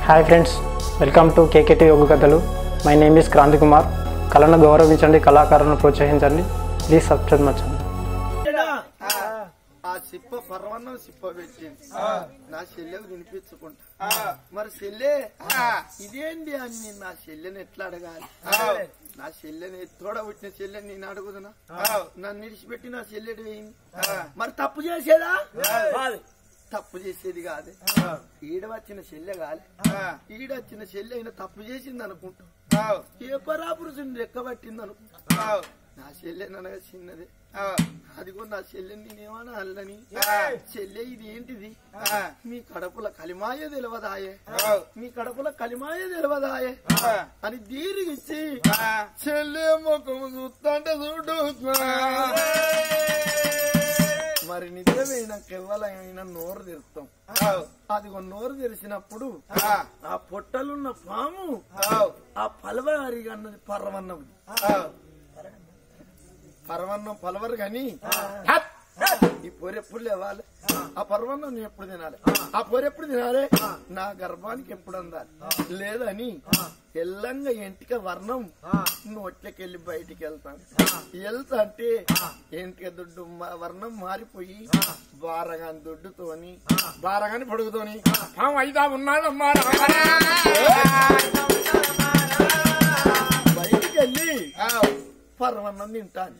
Hi friends welcome to KKT యోగ కథలు my name is Kranthi Kumar కళను గౌరవించండి కళాకారులను ప్రోత్సహించండి ప్లీజ్ సబ్స్క్రైబ్ మచ్చండి ఆ సిప్ప పర్వన్నం సిప్ప పెట్టింది నా చెల్లెకు వినిపించుకుంటా మరి చెల్లె ఇదేంటి అని నా చెల్లెని ఎట్లా అడగాలి నా చెల్లెని తోడ పుట్టిన చెల్లెని నేను అడుగుతున్నా నన్ను విడిచిపెట్టి నా చెల్లెడు వేయింది మరి తప్పు చేసేదా తప్పు చేసేది కాదు ఈడ వచ్చిన చెల్లె కాదు ఈడ వచ్చిన చెల్లె అయినా తప్పు చేసింది అనుకుంటా ఏ పరాపురుషుని రెక్క పట్టింది అనుకుంటా నా చెల్లె అనగా చిన్నది అదిగో నా చెల్లెని నేనేమన్నా అల్లని చెల్లె ఇది ఏంటిది మీ కడపుల కలిమాయ తెలియదాయే మీ కడపుల కలిమాయ తెలియదాయే అని దీరిగిచ్చి చెల్లె ముఖం చూస్తుంటే చూడు మరి నిజమైన కేవలమైన నోరు తెరుస్తాం అదిగో నోరు తెరిచినప్పుడు ఆ పొట్టలున్న పాము ఆ పలవారి అన్నది పర్వన్నం పర్వన్నం పలవరు గాని ఈ పొరి ఎప్పుడు లేవాలి ఆ పర్వన్నం నేను ఎప్పుడు తినాలి ఆ పొరి ఎప్పుడు తినాలి నా గర్భానికి ఎప్పుడు అందాలి లేదని ఎల్లంగా ఎంటిక వర్ణం నోట్లకి వెళ్ళి బయటికి వెళ్తాను వెళ్తా అంటే ఎంటిక దుడ్డు మా- వర్ణం మారిపోయి బారగాని దుడ్డుతోని బారగాని పొడుగుతోని పాము అయిదా ఉన్నాడమ్మా బయటికి వెళ్ళి పర్వన్నం తింటాను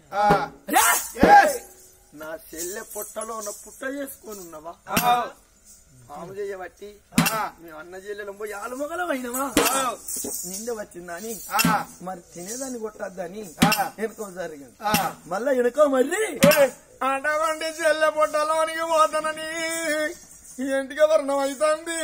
నా చెల్లె పుట్టలో ఉన్న పుట్ట చేసుకొని ఉన్నవా పాము చేయబట్టి మేము అన్న చెల్లెలు పోయి ఆలుమొగలం అయినవా నింద వచ్చిందని మరి తినేదాన్ని కొట్టద్దని వెనుకో జరిగింది మళ్ళా వెనుకో మళ్ళీ అటువంటి చెల్లె పుట్టలోనికి పోతానని ఇంటికి వర్ణం అవుతుంది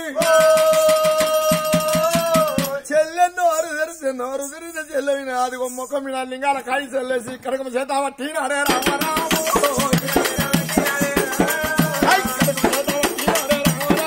చెల్లె నోరు తెరిస్తే నోరు తెరిస్తే చెల్లెవిన అది ముఖం మీద లింగాల కాయి చెల్లేసి కడకమ చేత వట్టి అరే రామరాము ఐ, కడకమ చేత వట్టి అరే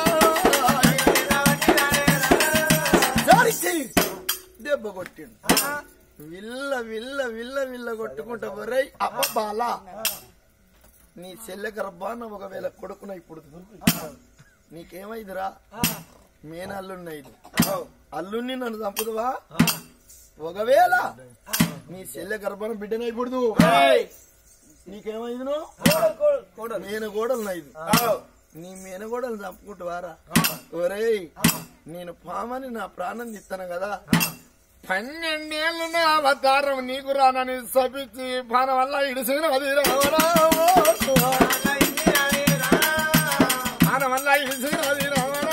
రామరాము. జారికి దెబ్బ కొట్టిండు విల్ల విల్ల విల్ల విల్ల కొట్టుకుంటా బొరై అప్ప బాల నీ చెల్లె గర్భాన ఒకవేళ కొడుకున ఇప్పుడు నీకేమైందిరా మేనల్లున్నాయి అల్లుని నన్ను చంపుదువా ఒకవేళ నీ చెల్లె గర్భాన బిడ్డనైకూడదు నీకేమైంది మేనగోడలు నైదు నీ మేనగోడలు చంపుకుంటువారా ఒరేయ్ నేను పామని నా ప్రాణం ఇస్తాను కదా పన్నెండేళ్ళు నా అవతారం నీకు రానని సపించి పాన వల్ల ఇడిసిన అది పాన వల్ల ఇడిసిన అది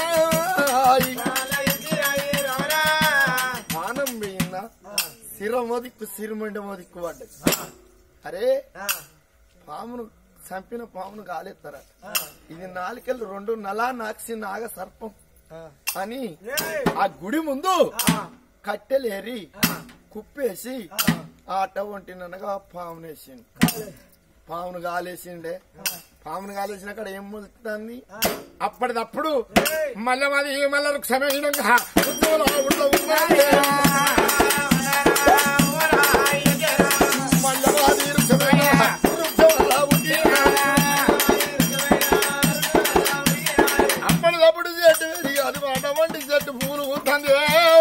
పానం పోయిందా సిర మోదిక్కు సిరిమండి మోదిక్కు పడ్డది అరే పామును చంపిన పామును కాలేస్తారట ఇది నాలుకెళ్ళు రెండు నలా నాక్సి నాగ సర్పం అని ఆ గుడి ముందు కట్టెలేరి కుప్పేసి ఆట ఒంటిననగా పామును వేసిండు పామును గాలేసిండే పామును గాలేసిన అక్కడ ఏం మొలుతుంది అప్పటిదప్పుడు మళ్ళీ మాది మళ్ళీ వృక్షమైనంగా ఉద్యోగంలో ఊళ్ళో ఉన్నది. మళ్ళీ మాది వృక్షమైనంగా ఉద్యోగంలో ఉన్నది. అప్పటికప్పుడు చెట్టు పెరిగి అది అటువంటి చెట్టు పూలు ఉంటుంది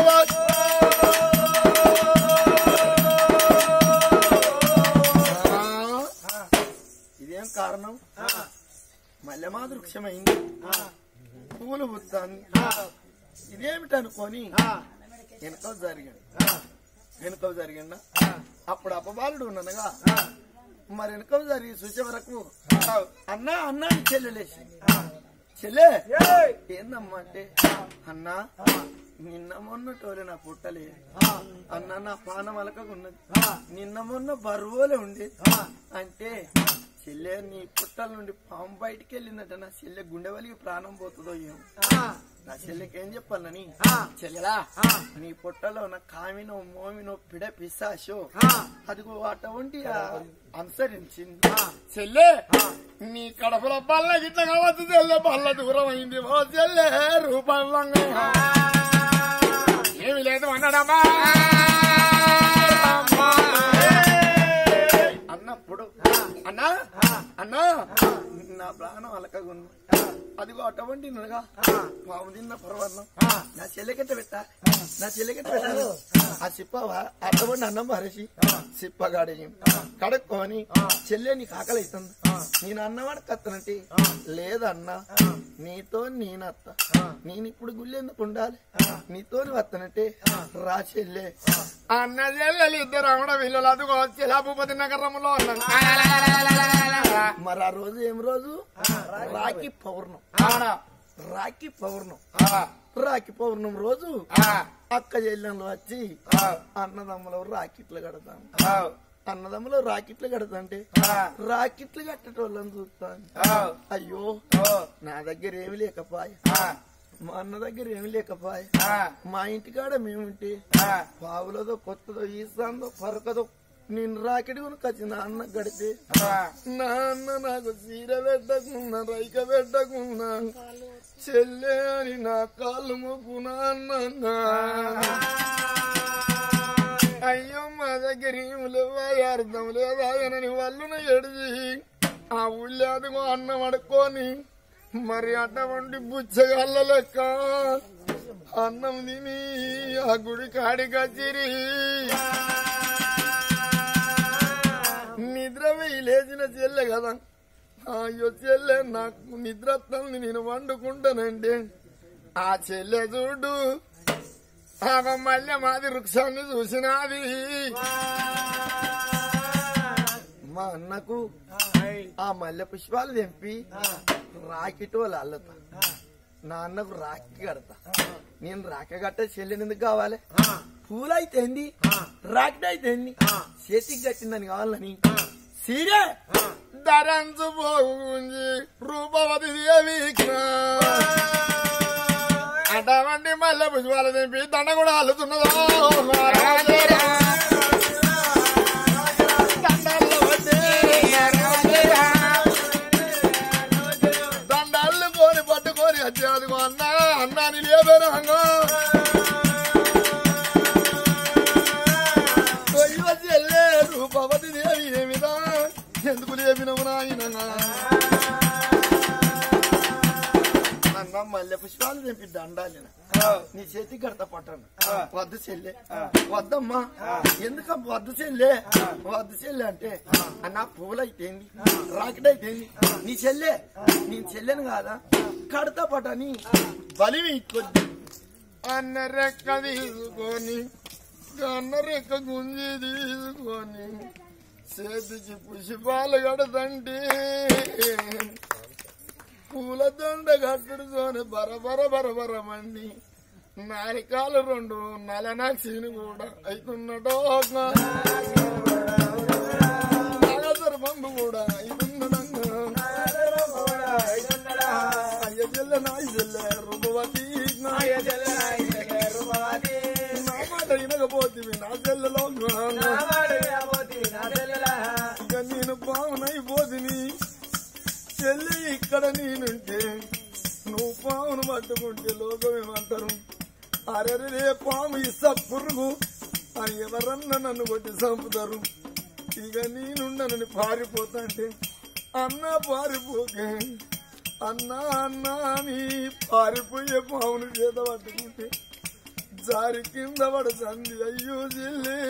ఇదేం కారణం మల్లెమాది వృక్షమైంది పూలు పుత్తాన్ని ఇదేమిటనుకొని వెనక జరిగింది వెనుక జరిగిందా అప్పుడు అపబాలుడు ఉన్ననగా మరి వెనుక జరిగి చూసే వరకు అన్నా అన్నా అని చెల్లెలేసి చెల్లె ఏందమ్మా అంటే అన్నా నిన్న మొన్న టోలే నా పుట్టలే అన్న నా పానం అలకకున్నది నిన్న మొన్న బరువులే ఉండేది అంటే చెల్లె నీ పుట్టల నుండి పాము బయటికి వెళ్ళిందట నా చెల్లె గుండె వలిగి ప్రాణం పోతుందో ఏమో నా చెల్లెకి ఏం చెప్పాలని చెల్లెలా నీ పుట్టలో నా కామినో మోమినో పిడ పిశాషో అదిగో అటువంటి ఆ అనుసరించింది చెల్లె నీ కడపలో బల్ల గిట్ల కావచ్చు చెల్లె బల్ల దూరం అయింది ఓ చెల్లె రూపంగా ఏమి లేదు అన్నాడమ్మా అన్నప్పుడు అన్నా అన్నా నా ప్రాణం అలకగుంది అదిగో అటువంటి ననగా పాము తిన్న పర్వతం నా చెల్లెకెట్ట పెట్టా నా చెల్లెకెట్ట పెట్టాను ఆ సిప్పవా అటువంటి అన్నం మరసి సిప్పగాడే కడుక్కొని చెల్లె నీకు ఆకలి అవుతుంది నేను అన్నవాడు కత్తనంటే లేదన్నా నీతో నేనత్త నేను ఇప్పుడు గుళ్ళు ఎందుకు ఉండాలి నీతో వత్తనంటే రా చెల్లె అన్న చెల్లెలు ఇద్దరు అమ్మడ వీళ్ళు అదిగో చెలాభూపతి నగరంలో ఉన్నాను మరి ఆ రోజు ఏం రోజు రాఖీ పౌర్ణం రాఖీ పౌర్ణం రాఖీ పౌర్ణం రోజు అక్క చెల్లెళ్ళు వచ్చి అన్నదమ్ములు రాకెట్లు కడతాను అన్నదమ్ములు రాకెట్లు కడతాంటే రాకెట్లు కట్టేటోళ్ళని చూస్తాను అయ్యో నా దగ్గర ఏమి లేకపాయ మా అన్న దగ్గర ఏమి లేకపాయ మా ఇంటికాడ మేముంటే పావులదో కొత్తదో ఈసాందో పరకదో నేను రాకెట్ కొనుకొచ్చి నా అన్న గడితే నా అన్న నాకు చీర పెట్టకున్నా రైక పెట్టకున్నా చెల్లె అని నా కాళ్ళు మొక్కునా అన్నా అయ్యో మా దగ్గర ఏం లేవా అర్థం లేదా అని వాళ్ళున ఎడిచి ఆ ఊళ్ళో అదిగో అన్నం అడుక్కొని మరి అటువంటి బుచ్చగల్ల లెక్క అన్నం తిని ఆ గుడి కాడి కచ్చిరి నిద్ర వెయ్యి లేచిన చెల్లె కదా అయ్యో చెల్లె నాకు నిద్ర వస్తుంది నేను వండుకుంటానండి ఆ చెల్లె చూడు ఆగ మళ్ళీ మాది వృక్షాన్ని చూసినాది మా అన్నకు ఆ మల్లె పుష్పాలు తెంపి రాకెట్ వాళ్ళు అల్లతా నా అన్నకు రాఖీ కడతా నేను రాక కట్ట చెల్లెని ఎందుకు కావాలి పూలు అయితేంది రాకెట్ అయితేంది చేతికి కట్టిందని కావాలని సీరే ధరంచు పోగుంజి రూపవతి దేవి అటువంటి మల్లె పుష్పాలు తెంపి దండ కూడా అల్లుతున్నదో దండాల్లో వచ్చి దండాలు కొని పట్టుకొని వచ్చేది అన్న అన్నాని లేబేనా అయ్యో చెల్లే రూపవతి దేవి ఏమిదా ఎందుకు లేపినవు నాయన అన్న మల్లె పుష్పాలు తెంపి దండాలి నీ చేతి కడత పట్టను వద్దు చెల్లె వద్దమ్మా ఎందుక వద్దు చెల్లె వద్దు చెల్లె అంటే అన్న పువ్వులు అయితేంది రాకెట్ అయితేంది నీ చెల్లె నీ చెల్లెను కాదా కడత పట్టని బలివి కొద్ది అన్న రెక్క తీసుకొని అన్న రెక్క గుంజి తీసుకొని చేతికి పుష్పాలు కడతండి పూల దండ కట్టుడుకొని బరబర బరబరమండి నారికాలు రెండు నలనాక్షిని కూడా అవుతున్నటో పంపు కూడా అవుతున్నడంగా అయ్య చెల్ల నాయ చెల్ల రూపవతి నా మాట వినకపోతే నా చెల్లలో ఇక నేను పావునైపోతిని చెల్లి ఇక్కడ నేనుంటే నువ్వు పామును పట్టుకుంటే లోకమేమంటారు అరే పాము ఇస్తా పురుగు అని ఎవరన్నా నన్ను కొట్టి చంపుతారు ఇక నేనుండనని పారిపోతాంటే అన్నా పారిపోకే అన్నా అన్నా అని పారిపోయే పామును చేత పట్టుకుంటే జారి కింద పడుతుంది అయ్యో చెల్లి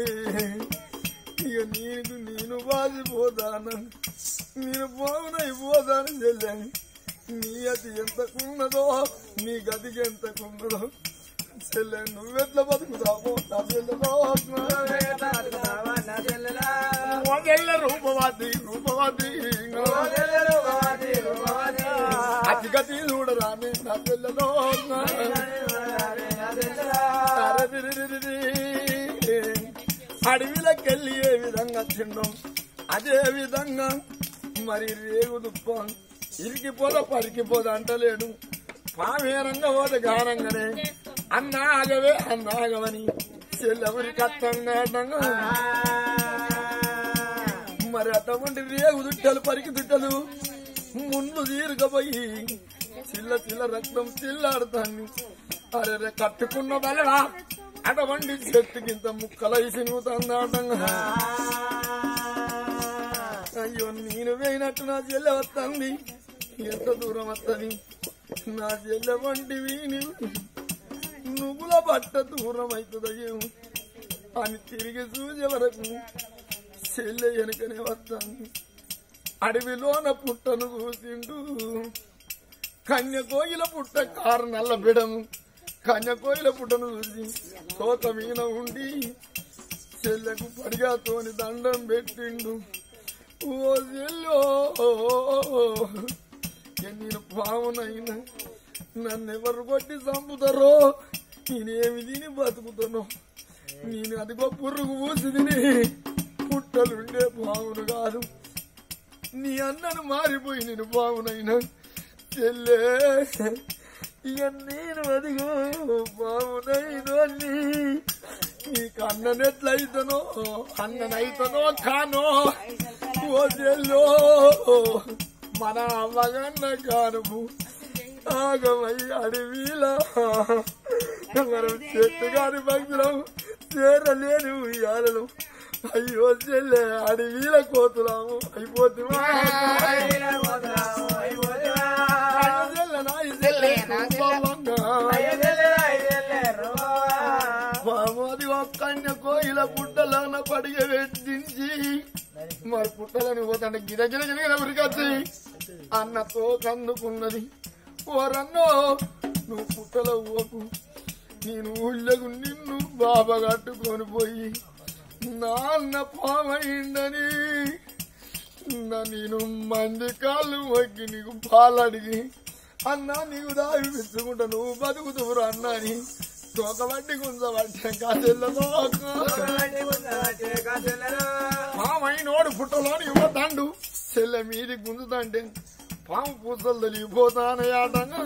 ఇక నేను నేను బాసిపోతాను నేను బాగునైపోతాను చెల్లని నీ అతి ఎంతకున్నదో నీ గతికి ఎంతకున్నదో చెల్లె నువ్వెట్లా బతుకుతావో నా చెల్లె రూపవాది రూపవాది అతి గతి చూడరాని నా చెల్లెలో అడవిలోకెళ్ళి ఏ విధంగా తిండం అదే విధంగా మరి రేగు దుప్పం ఇరికిపోద పరికిపోద అంటలేడు పామేరంగా పోతే గానంగానే అన్నాగవే అన్నాగవని చెల్లెవరి కట్టంగా మరి అటువంటి రేగు దుట్టలు పరికి దుట్టలు ముందు తీరుకపోయి చిల్ల చిల్ల రక్తం చిల్లాడుతాన్ని అరే కట్టుకున్న బలవా అటువంటి చెట్టుకింత ముక్కలైసి నువ్వుతుందాటంగా అయ్యో నేను వేయినట్టు నా చెల్లె వస్తుంది ఎంత దూరం వస్తుంది నా చెల్లె వంటివి నీవు నువ్వుల బట్ట దూరం అవుతుందయ్యేమో అని తిరిగి చూసే వరకు చెల్లె వెనుకనే వస్తాను అడవిలోన పుట్టను చూసిండు కన్య కోయిల పుట్ట కారు నల్ల బిడము కన్య కోయిల పుట్టను చూసి తోక మీన ఉండి చెల్లెకు పడిగాతోని దండం పెట్టిండు ఓ చెల్లో నేను పావునైనా నన్నెవరు కొట్టి చంపుతారో నేనేమి తిని బతుకుతానో నేను అదిగో పురుగు పూసి తిని పుట్టలుండే పావును కాదు నీ అన్నను మారిపోయి నేను బావునైనా చెల్లే ఇక నేను అదిగో బావునైనా నీ నీకు అన్ననెట్లయితనో అన్ననైతనో కానో ఓ చెల్లో మన అమ్మగన్న కానుపు ఆగమై అడవిలా మనం చెట్టు గారి భక్తులం చేరలేని ఉయ్యాలను అయ్యో చెల్లె అడవిల కోతులాము అయిపోతుమా మామోది ఒక్కన్న కోయిల పుట్టలన్న పడిగ పెట్టించి మరి పుట్టలని పోతాంటే గిద గిద గిద ఉరికొచ్చి అన్నతో కందుకున్నది ఓరన్నో నువ్వు పుట్టల ఊకు నేను ఊళ్ళకు నిన్ను బాబా కట్టుకొని పోయి నాన్న పామైందని నా నేను మంది కాళ్ళు మొక్కి నీకు పాలు అడిగి అన్నా నీకు దావి పిచ్చుకుంటా నువ్వు బతుకుతువురు అన్నా అని తోకబట్టి గుంజబట్టే కాసెళ్ళతో పామైనోడు పుట్టలోని ఇవ్వతాండు చెల్లె మీది గుంజుతాంటే పాము పూసలు తొలిగిపోతానయాటంగా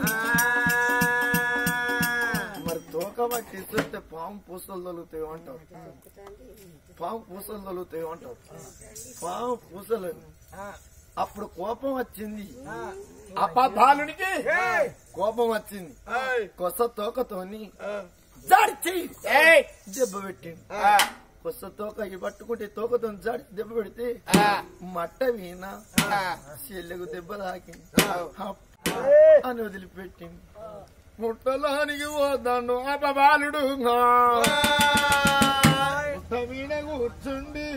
మరి తోకబట్టి ఇస్తుంటే పాము పూసలు తొలుగుతాయి అంటారు పాము పూసలు తొలుగుతాయి అంటారు పాము పూసలు అప్పుడు కోపం వచ్చింది అపధాలునికి కోపం వచ్చింది కొత్త తోకతోని జాడిచి దెబ్బ పెట్టింది కొత్త తోక ఇవి పట్టుకుంటే తోకతో జాడి దెబ్బ పెడితే మట్ట వీణ చెల్లెకు దెబ్బ తాకింది అని వదిలిపెట్టింది ముట్టలానికి పోతాడు అపబాలుడు ముట్ట వీణ కూర్చుండి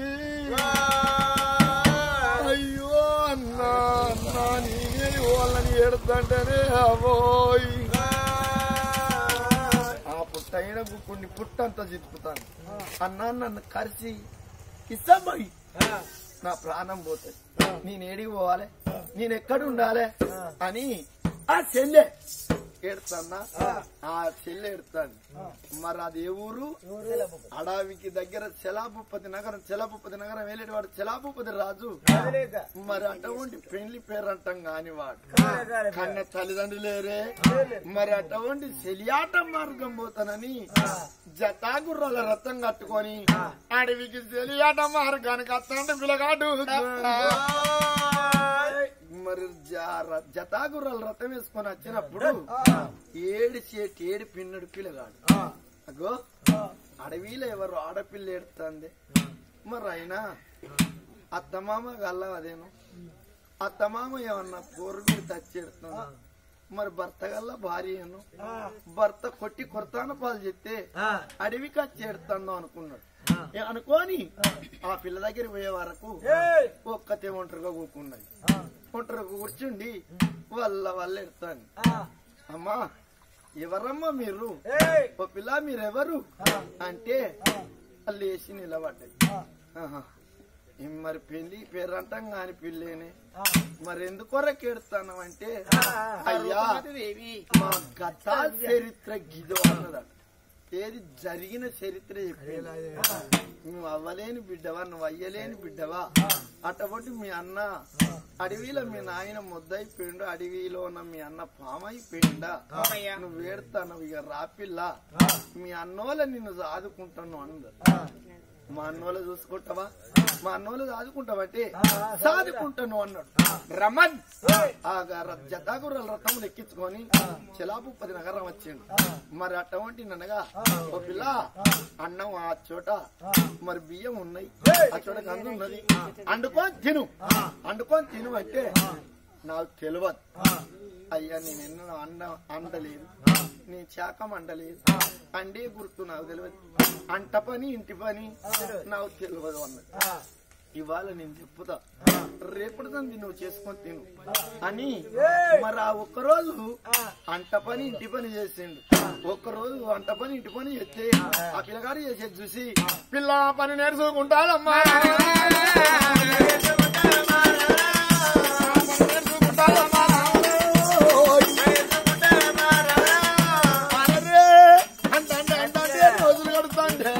అయ్యో అన్నా అన్నా నేనే వాళ్ళని ఏడుతుంటేనే అవోయ్ ఆ పుట్టైనకు కొన్ని పుట్టంతా చితుకుతాను అన్నా నన్ను కరిచి ఇస్తాబాయి నా ప్రాణం పోతుంది నేను ఏడికి పోవాలి నేను ఎక్కడ ఉండాలి అని ఆ చెల్లె ఏడుతాన్నా ఆ చెల్లె ఏడుతాను మరి అది ఏ ఊరు అడవికి దగ్గర చెలాభూపతి నగరం చెలాభూపతి నగరం వెళ్ళేటివాడు చెలాభూపతి రాజు మరి అటువంటి పెళ్లి పేరు అంటాం కాని వాడు కన్న తల్లిదండ్రులు లేరే మరి అటువంటి చెలియాట మార్గం పోతానని జటాగుర్రాల రథం కట్టుకొని అడవికి చెలియాట మార్గానికి అత్తంటే పిల్లగాడు మరి జ- జటాగుర్రాల రథం వేసుకొని వచ్చినప్పుడు ఏడు చేటి ఏడు పిన్నడు పిల్లగాడు అగో అడవిలో ఎవరు ఆడపిల్ల ఏడుతుంది మరి అయినా అత్తమామ గల్ల అదేను అత్తమామ ఏమన్నా పూర్వీడు తచ్చేడుతుంది మరి భర్త గల్ల భార్యను భర్త కొట్టి కొరతాన పాలు చెప్తే అడవికి వచ్చేడుతాను అనుకున్నాడు ఏ అనుకోని ఆ పిల్ల దగ్గర పోయే వరకు ఒక్కతే ఒంటరిగా కూకున్నది ఒంటరిగా కూర్చుండి వల్ల వల్ల ఎడతాను అమ్మా ఎవరమ్మా మీరు ఓ పిల్ల మీరెవరు అంటే లేచి నిలబడ్డది ఆహా. ఏం మరి పెళ్లి పేరంటాం కాని పిల్లేనే మరి ఎందుకొరకు ఎడతాను అంటే అయ్యా మా గత చరిత్ర గిదో అన్నదట ఏది జరిగిన చరిత్ర చెప్పింది నువ్వు అవ్వలేని బిడ్డవా నువ్వు అయ్యలేని బిడ్డవా అటువంటి మీ అన్న అడవిలో మీ నాయన ముద్దయిపోయిండు అడవిలో ఉన్న మీ అన్న పామైపోయిండా నువ్వు వేడతాను ఇక రాపిల్లా మీ అన్నోళ్ళ నిన్ను సాదుకుంటాను అంద మా అన్నోళ్ళు చూసుకుంటావా మా అన్నోళ్ళు సాదుకుంటావంటే సాదుకుంటాను అన్నాడు రమన్ ఆ జతాగుర్రాల రథములు ఎక్కించుకొని చెలాపుపతి నగరం వచ్చిండు మరి అటువంటి ననగా ఓ పిల్ల అన్నం ఆ చోట మరి బియ్యం ఉన్నాయి ఆ చోట కందు ఉన్నది అండుకొని తిను అండుకొని తిను అంటే నాకు తెలియదు అయ్యా నేను ఎన్నో అండ అండలేదు నీ శాఖం అండలేదు అండే గుర్తు నాకు తెలియదు అంట పని ఇంటి పని నాకు తెలియదు అన్నది ఇవాళ నేను చెప్పుతా రేపటి తంది నువ్వు చేసుకొని తిను అని మరి ఆ ఒక్కరోజు అంట పని ఇంటి పని చేసిండు ఒక్కరోజు వంట పని ఇంటి పని చేస్తే ఆ పిల్లగాడు చేసేది చూసి పిల్ల పని నేర్చుకుంటాదమ్మా నేర్చుకుంటాదమ్మా అరే అంటే అంటే అంటే అంటే రోజులు గడుతుంటే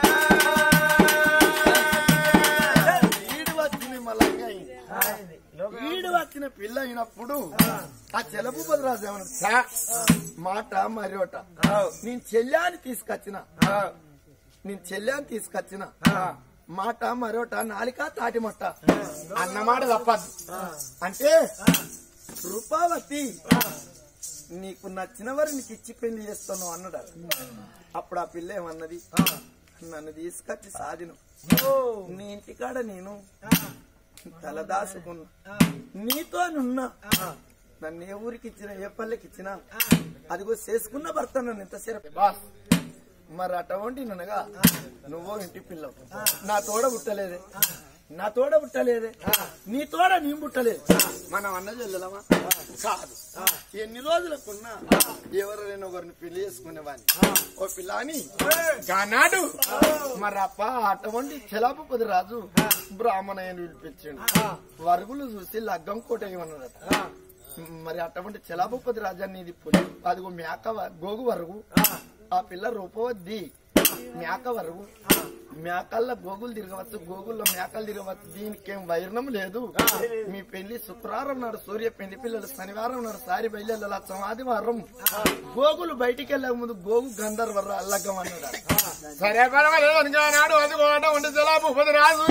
ఈడు వచ్చిన మళ్ళీ ఈడు వచ్చిన పిల్ల అయినప్పుడు ఆ చెలపు బలరాజు ఏమన్నా "ఛా, మాట మరొట నేను చెల్లాని తీసుకొచ్చిన నేను చెల్లాని తీసుకొచ్చిన మాట మరొట నాలిక తాటి మొట్ట అన్నమాట తప్పదు అంటే రూపావతి నీకు నచ్చిన వారు నీకు ఇచ్చి పెళ్లి చేస్తాను అన్నాడు అప్పుడు ఆ పిల్ల ఏమన్నది నన్ను తీసుకొచ్చి సాధిను నీ ఇంటికాడ నేను తలదాసుకున్నా నీతోనున్నా నన్ను ఏ ఊరికి ఇచ్చినా ఏ పల్లెకి ఇచ్చినా అదిగో చేసుకున్న భర్త నన్ను ఎంతసేపు బాస్ మరి అటువంటి ననగా నువ్వు ఇంటి పిల్లవు నా తోడ పుట్టలేదే నా తోడ పుట్టలేదే నీ తోడ నీ పుట్టలేదు మనం అన్న చెల్లెలమా కాదు ఎన్ని రోజులకున్నా ఎవరైనా ఒకరిని పెళ్లి చేసుకునేవాడిని ఓ పిల్లని కానాడు మరి అప్ప అటువంటి చెలాపతి రాజు బ్రాహ్మణయ్యని పిలిపించాడు వరుగులు చూసి లగ్గం కోటేయమన్నాడట మరి అటువంటి చెలాపతి రాజాన్ని ఇది పులి అదిగో మేక వ- గోగు వరుగు ఆ పిల్ల రూపవద్ది మేక వరుగు మేకల్లో గోగులు తిరగవచ్చు గోగుల్లో మేకలు తిరగవచ్చు దీనికేం వైరణం లేదు మీ పెళ్లి శుక్రవారం నాడు సూర్య పెళ్లి పిల్లలు శనివారం నాడు సారి బయలు లచ్చం ఆదివారం గోగులు బయటికి వెళ్లే ముందు గోగు గంధర్వర అల్లగం అన్నాడు సరే పర్వాలేదు అనుకున్నాడు అది కూడా ఉండి జలాభూపతి రాజు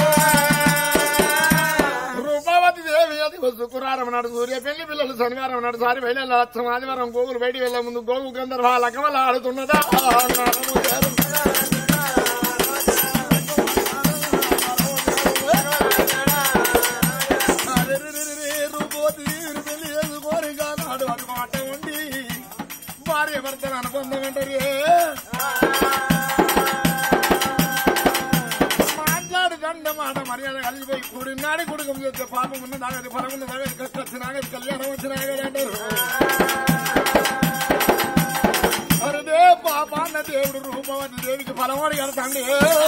రూపావతి దేవి అది శుక్రవారం నాడు సూర్య పెళ్లి పిల్లలు శనివారం నాడు సారి బయలు లచ్చం ఆదివారం గోగులు బయటికి వెళ్లే ముందు గోగు గంధర్వ లగ్గమల ఆడుతున్నదా భార్య భర్తను అనుబంధం అంటారు మాట్లాడు దండ మాట మర్యాద కలిసిపోయి కూడినాడు కుడుకం చేస్తే పాపం ఉన్న నాగది ఫలం ఉన్న నాగది కష్ట వచ్చి నాగది కళ్యాణం వచ్చి నాగది అంటారు అరదే పాప అన్న దేవుడు రూపవతి దేవికి ఫలవాడి కడతాండి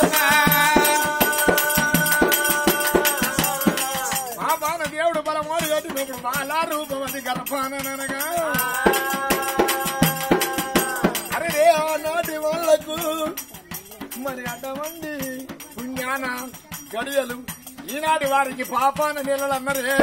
పాపాన దేవుడు బలమోడి కట్టినప్పుడు బాలా రూపవతి గర్భాననగా అరే నాటి వాళ్ళకు మరి అటువంటి పుణ్యాన గడియలు ఈనాటి వారికి పాపాన నెలలు అన్నరే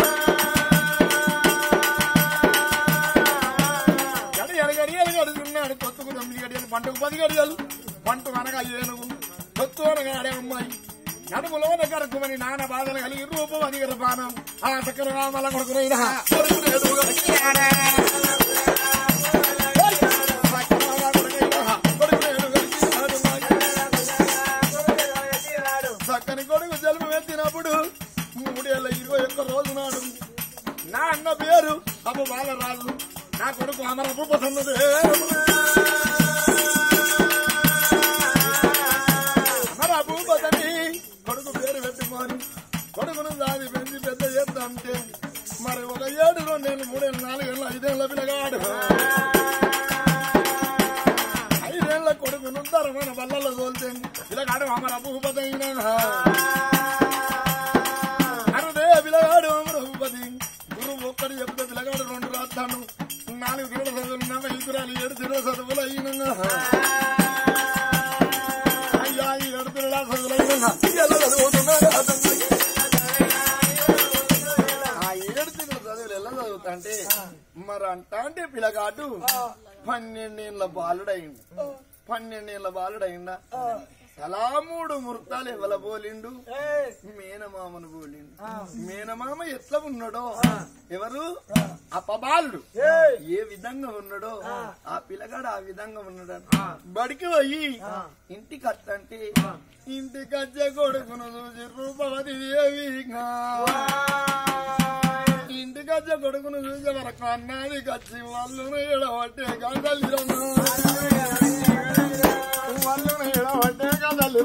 గడియలు గడియలు గడుతున్నాడు కొత్తుకు తొమ్మిది గడియలు పంటకు పది గడియలు పంట అనగా ఏనుగు కొత్తు అనగా అడే అమ్మాయి నడుములోన కరుకుమని నాన్న బాధలు కలిగి రూపం అది గర్భానం ఆ చక్ర రామల కొడుకునైనా కొడుకునేడు గడియారా. చక్కని కొడుకు జలుబు ఎత్తినప్పుడు మూడేళ్ల ఇరవై ఒక్క రోజు నాడు నా అన్న పేరు అబ్బు బాలరాజు నా కొడుకు అమర భూపతున్నది అమర భూపతని కొడుకు పేరు పెట్టుకొని కొడుకును దాది పెంచి పెద్ద చేద్దాంటే మరి ఒక ఏడు రెండేళ్ళు మూడేళ్ళు నాలుగేళ్ళు ఐదేళ్ళ పిల్లగాడు ఐదేళ్ల కొడుకును తరమైన బల్లలో తోలితే పిల్లగాడు అమర భూపతైన అరుదే పిల్లగాడు అమర భూపతి గురువు ఒక్కడు చెప్తే పిల్లగాడు రెండు రాస్తాను నాలుగు గిరడ చదువులు నవ ఇదురాలు ఏడు తిరల చదువులు అయిన అయ్యా ఈ ఏడు తిరల చదువులు అయిన చదువుతున్నాడు ఆ ఏడు తిరల చదువులు ఎలా చదువుతాంటే మరి అంట అంటే పిల్లగాడు పన్నెండేళ్ల బాలుడయిండు పన్నెండేళ్ల బాలుడయిండా అలా మూడు ముహూర్తాలు ఎవల బోలిండు మేనమామను బోలిండు మేనమామ ఎట్లా ఉన్నాడో ఎవరు అపబాలుడు ఏ విధంగా ఉన్నాడో ఆ పిల్లగాడు ఆ విధంగా ఉన్నాడు బడికి పోయి ఇంటికి అత్తంటే ఇంటికి వచ్చే కొడుకును చూసి రూపవతి దేవి ఇంటికి వచ్చే కొడుకును చూసే వరకు అన్నాది కచ్చి వాళ్ళు ఎడబట్టే గంటలు వాళ్ళు ఎడబట్టే గంటలు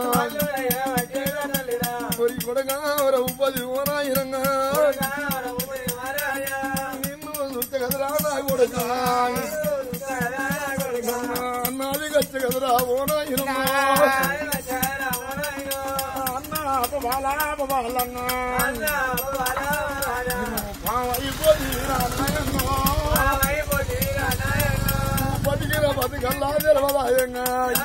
ఒరి కొడగా ఉప్పది ఓనాయిరంగా నిన్ను చూస్తే కదరా నా కొడుక అన్నాది కచ్చి కదరా ఓనాయిరంగా అన్న అపబాలా అపబాలంగా అయిపోయి బతికిన బతికల్లా తెలవదాయంగా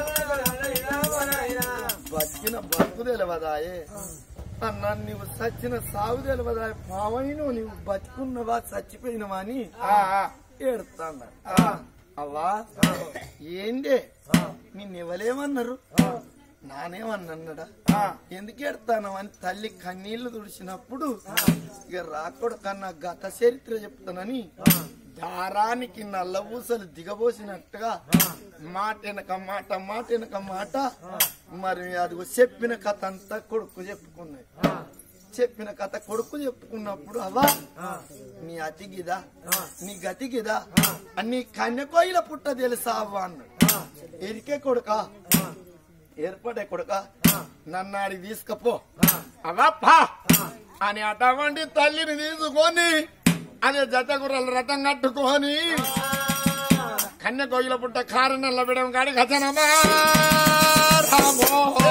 బతికిన బతుకు తెలవదాయే అన్న నువ్వు చచ్చిన సాగు తెలవదాయ పావైన నువ్వు బతుకున్నవా చచ్చిపోయినవా అని ఏడుతాండ అవ్వా ఏందే నిన్నెవలేమన్నారు నానేమన్నాడా ఎందుకు ఎడతాను అని తల్లి కన్నీళ్లు తుడిచినప్పుడు ఇక రాకూడ కన్నా గత చరిత్ర చెప్తానని దారానికి నల్లబూసలు దిగబోసినట్టుగా మాట వెనక మాట మాట వెనక మాట మరి అది చెప్పిన కథ అంతా కొడుకు చెప్పుకున్నది చెప్పిన కథ కొడుకు చెప్పుకున్నప్పుడు అవా నీ అతిగిదా నీ గతిగిదా నీ కన్యకోయిల పుట్ట తెలుసా అవ్వ అన్నాడు ఎరికే కొడుకా ఏర్పడే కొడుక నన్నాడి తీసుకపో అవప్పా అని అటువంటి తల్లిని తీసుకొని అదే జత గుర్రలు రథం కట్టుకొని కన్య కోయిల పుట్ట కారణం లవ్వడం కాడి గజనమా రామో.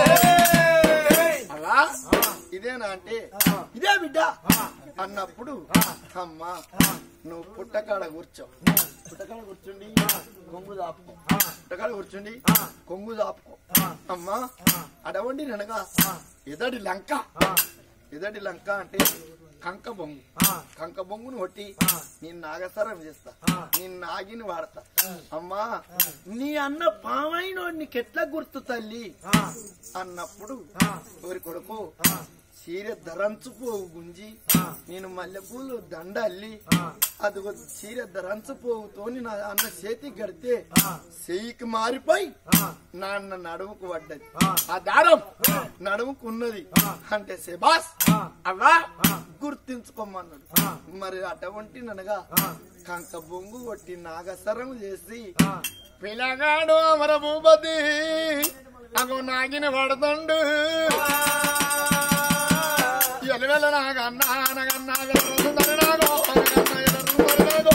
అలా ఇదేనా అంటే ఇదే బిడ్డ అన్నప్పుడు అమ్మా నువ్వు పుట్టకాడ కూర్చో పుట్టకాడ కూర్చుండి కొంగు దాపుకో పుట్టకాడ కూర్చుండి కొంగు దాపుకో అమ్మా అడవండి ననగా ఎదడి లంక ఎదడి లంక అంటే కంక బొంగు కంక బొంగును కొట్టి నేను నాగసరం చేస్తా నేను నాగిని వాడతా అమ్మా నీ అన్న పామైన నీకెట్లా గుర్తు తల్లి అన్నప్పుడు ఊరి కొడుకు చీర ధరంచుపోవు గుంజి నేను మల్లెపూలు దండ అల్లి అది చీర ధరంచుపోవుతో నా అన్న చేతికి కడితే చెయ్యికి మారిపోయి నాన్న నడుముకు పడ్డది ఆ దారం నడుముకు ఉన్నది అంటే శబాస్ అవ్వా గుర్తించుకోమన్నాడు మరి అటువంటి ననగా కంక బొంగు కొట్టి నాగసరం చేసి పిల్లగాడు అమర భూపతి అగో నాగిన పడుతుండు ఎలవెల నాగన్నా నగన్నా వెలరుదరనాగో నగన్నా ఎలరుదరనాగో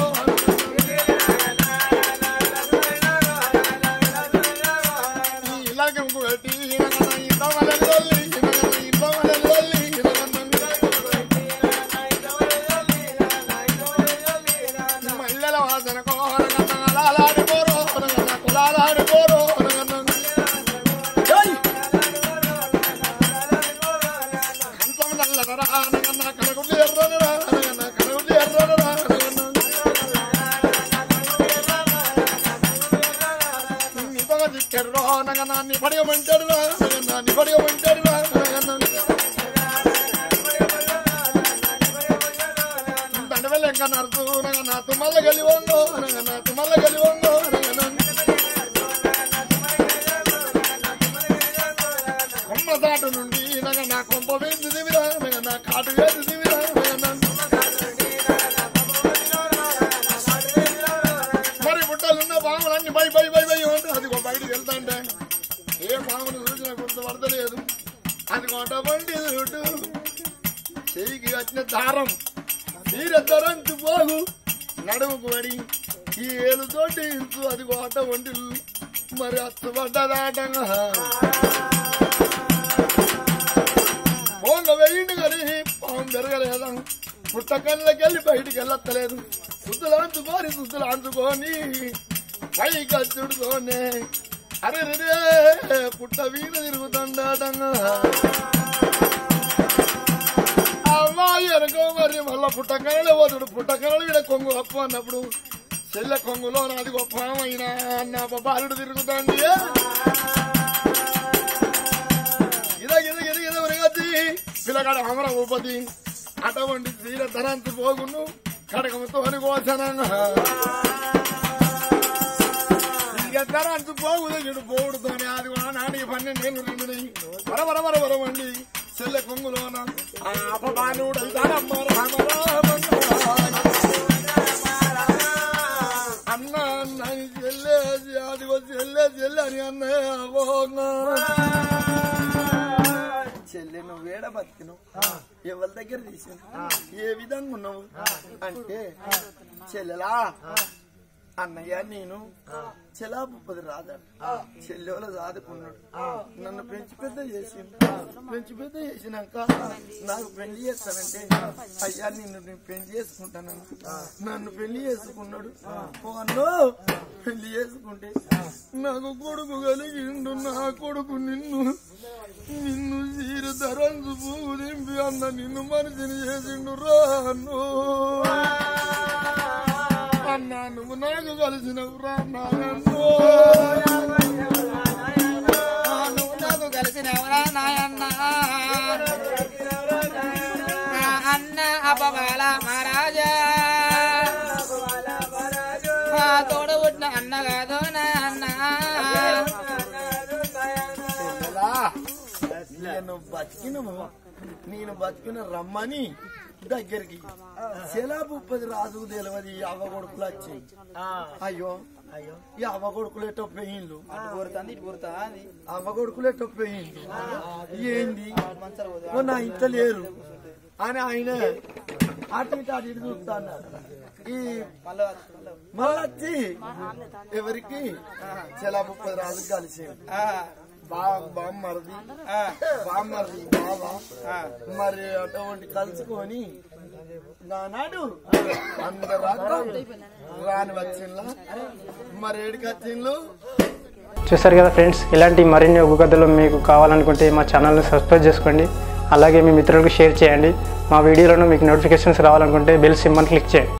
ఈ ఇలాగం కొట్టి నగన్నా ఇంత వలెల్లి నగన్నా ఇంత వలెల్లి నగన్నా మల్లెల వాసన కోరగన్నా అలాలాడిపోరో నగన్నా కులాలాడిపోరో నగన్నా ఏయ్! కంచం నల్లనరా అనగన్నా కనగుడ్లు ఎర్రనరా అనగన్నా కనగుడ్లు ఎర్రనరా అనగన్నా నిపగ దిక్కెర్రో అనగన్నా నిపడియమంటాడురా అనగన్నా నిపడియమంటాడురా అనగన్నా దండవెల్లెంక నడుతూ అనగన్నా తుమ్మల్ల గలివొంగో అనగన్నా తుమ్మల్ల గలివొంగో అనగన్నా కొమ్మ దాటు నుండి నగ నా కొంప వేసి దివిరా నగ నా కాటు వేసి దివిరా నగ నా మరి బుట్టలున్న పాములన్నీ బై బై బై బై అంటే అదిగో బయటికి వెళ్తాంటే ఏ పామును చూసినా గుర్తుపడతలేదు అది కొంట బండి చూడు చెయ్యికి వచ్చిన దారం తీర ధరంచు పోగు నడుముకు పడి ఈ ఏలుతోటి ఇంచు అది కోట వంటిల్లు మరి అచ్చుపడ్డదాటంగా ఫోన్లో వెయ్యిండు కానీ పాము పెరగలేదా పుట్టకళ్ళకెళ్ళి బయటికి వెళ్ళత్తలేదు సుద్దులు అంచుకొని సుద్దులు అంచుకొని పైకి అచ్చుడుతోనే అరే రే పుట్ట వీణ తిరుగుతుండటంగా అమ్మాయి అనుకో మరి మళ్ళా పుట్టకనలే పోతుడు పుట్టకనలు ఈడ కొంగు అప్పు అన్నప్పుడు చెల్లె కొంగులో నాది గొప్ప అయినా అన్న బాలుడు తిరుగుతాండి ఇద ఇద ఇద ఇద ఉరగతి పిల్లగాడ అమర ఉపతి అటువంటి తీర ధనంతు పోగును కడకముతో కోసనంగా ఇక ధనంతు పోగుదు ఇడు పోగుడుతోనే అది నాడి పన్నెండు నేను రెండు వర వర వర వర వండి చెల్లె కొంగులోన ఆ అపమానుడు రామ రామ రామ అన్న అన్న చెల్లేసి అదిగో చెల్లే చెల్లె అని అన్నయ్య చెల్లె నువ్వు వేడ బతికినావు ఎవరి దగ్గర తీసాను ఏ విధంగా ఉన్నావు అంటే చెల్లెలా అన్నయ్య నేను చెలా ముప్పది రాదా చెల్లెలో చదువుకున్నాడు నన్ను పెంచి పెద్ద చేసి పెంచి పెద్ద చేసినాక నాకు పెళ్లి చేస్తానంటే అయ్యా నిన్ను నేను పెళ్లి చేసుకుంటాను నన్ను పెళ్లి చేసుకున్నాడు ఓ అన్నో పెళ్లి చేసుకుంటే నాకు కొడుకు కలిగిండు నా కొడుకు నిన్ను నిన్ను చీర ధరంగు పువ్వు దింపి అన్న నిన్ను మనిషిని చేసిండు రా అన్నో అన్నా నువ్వు నాకు కలిసినవు రా నాయన్నో నువ్వు నాకు కలిసిన ఎవరా నాయన్న నా అన్న అపవాల మహారాజా మా తోడు పుట్టిన అన్న కాదు నా అన్న చెల్లెలా, నేను బతికినము నేను బతికిన రమ్మని దగ్గరికి శలా ముప్పది రాజు తెలియదు ఈ అవ్వ కొడుకులు వచ్చి అయ్యో అయ్యో ఈ అవ్వ కొడుకులు ఎట్టో పెయిన్లు అవ్వ కొడుకులు ఎట్టో పెయిన్లు ఏంది ఓ నా ఇంట లేరు అని ఆయన అటు ఇటు అటు ఇటు చూస్తా అన్నాడు ఈ మళ్ళీ వచ్చి ఎవరికి శలా ముప్పది రాజు కలిసి బా బామ్మరిది బామ్మరిది బాబా మరి అటువంటి కలుసుకొని నానాడు అందరు రాని వచ్చిండ్లా మరి ఏడికి వచ్చిండ్లు చూసారు కదా ఫ్రెండ్స్ ఇలాంటి మరిన్ని ఒగ్గు కథలు మీకు కావాలనుకుంటే మా ఛానల్ని సబ్స్క్రైబ్ చేసుకోండి అలాగే మీ మిత్రులకు షేర్ చేయండి మా వీడియోలను మీకు నోటిఫికేషన్స్ రావాలనుకుంటే బెల్ సింబల్ క్లిక్ చేయండి